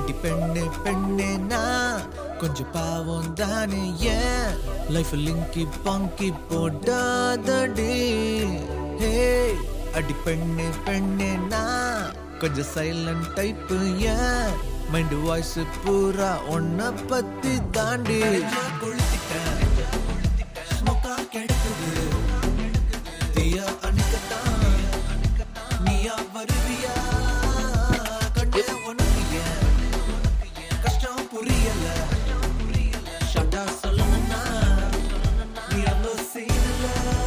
அடி பெண்ணே பெண்ணே நான் கொஞ்சம் பாவம் தானே ஏன் லைஃப் லிங்கி பங்கி போடாதடி ஹே அடி பெண்ணே பெண்ணே நான் கொஞ்சம் சைலண்ட் டைப் ஏன் மைண்ட் வாய்ஸ் பூரா உன்னை பத்தி தாண்டி கொளுத்திட்டேன் ஸ்மோக்கா கிடைக்குது தீயா அணுக்கத்தான் நீயா வருவியா கண்டே உனக்கு ஏன் கஷ்டம் புரியல ஷட்டா சொல்லணும்னா நீ அவ்வளோ செய்யல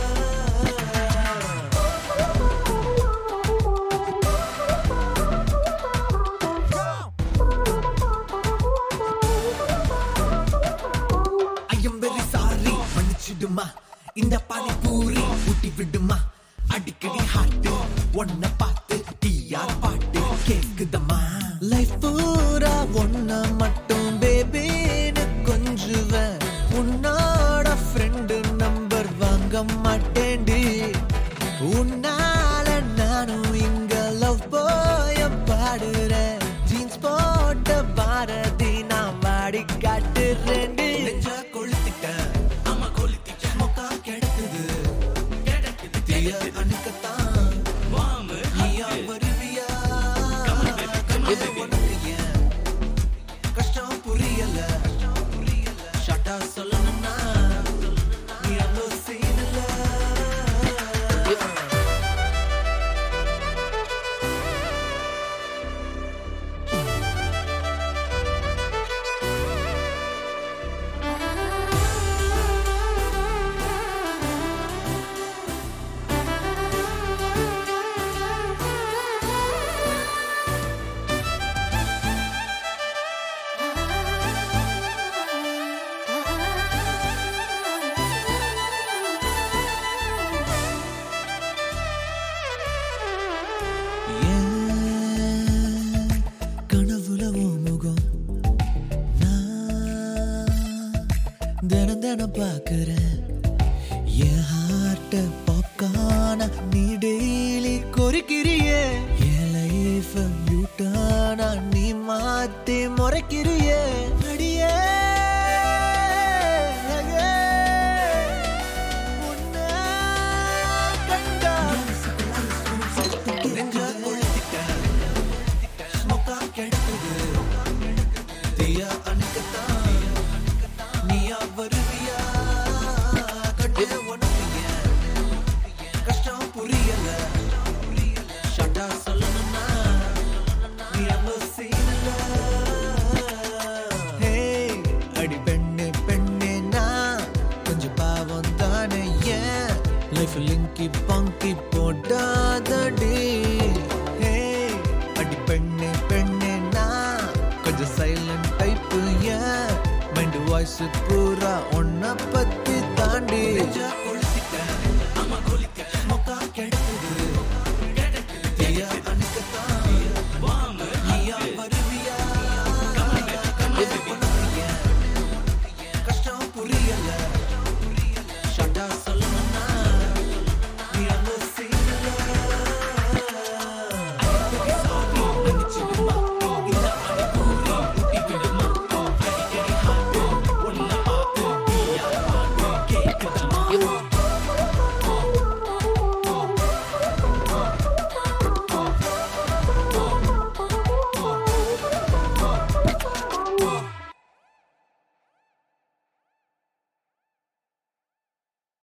ஐயம் வெரி சாரி மன்னிச்சிடுமா இந்த பானி பூரி ஊட்டி விடுமா அடிக்கடி ஹாட்டு ஒன்ன பார்த்து டிஆர் பாட்டு கேக்குதம்மா லைஃப் பூரா ஒன்ன மட்டும் பேபின்னு கொஞ்சுவேன் உன்னோட ஃப்ரெண்டு நம்பர் வாங்க மாட்டேன்டி உன்னால நானும் இங்க லவ் போய பாடுறேன் ஜீன்ஸ் போட்ட பாரதி நான் வாடி காட்டுறேன் நெஞ்ச கொளுத்திட்டேன் ஆமா கொளுத்திட்டேன் மொக்கா கிடக்குது கிடக்குது தீய அணுக்கத்தான் நீயா வருவியா கண்ணே உனக்கு ஏன் கஷ்டம் புரியல ஷட்டா சொல்லணும்னா நீ அவ்வளோ செய்யல ஏன் கனவுல உன் முகம் நான் தினம் தினம் பார்க்கிறேன் என் ஹார்ட்ட பாப்கான நீ டெய்லி கொறிக்கிறியே என் லைஃப் யூட்டானா நீ மாத்தி முறைக்கிறியே அடியே உன்னை கண்டா நெஞ்ச கொளுத்திட்டேன் ஸ்மோக்கா கெடுக்குது தீயா அணுக்கத்தான் நீயா வருவியா கண்டே உனக்கு ஏன் கஷ்டம் புரியல ஷட்டா சொல்லணும்னா நீ அவ்வளோ செய்யல ஹே அடி பெண்ணே பெண்ணே நான் கொஞ்சம் பாவம் தானே ஏன் லைஃப் லிங்கி பங்கி போடாதடி ஹே அடி பெண்ணே பெண்ணே நான் கொஞ்சம் சைலண்ட் டைப் ஏன் மைண்ட் வாய்ஸ் பூரா உன்னை பத்தி தாண்டி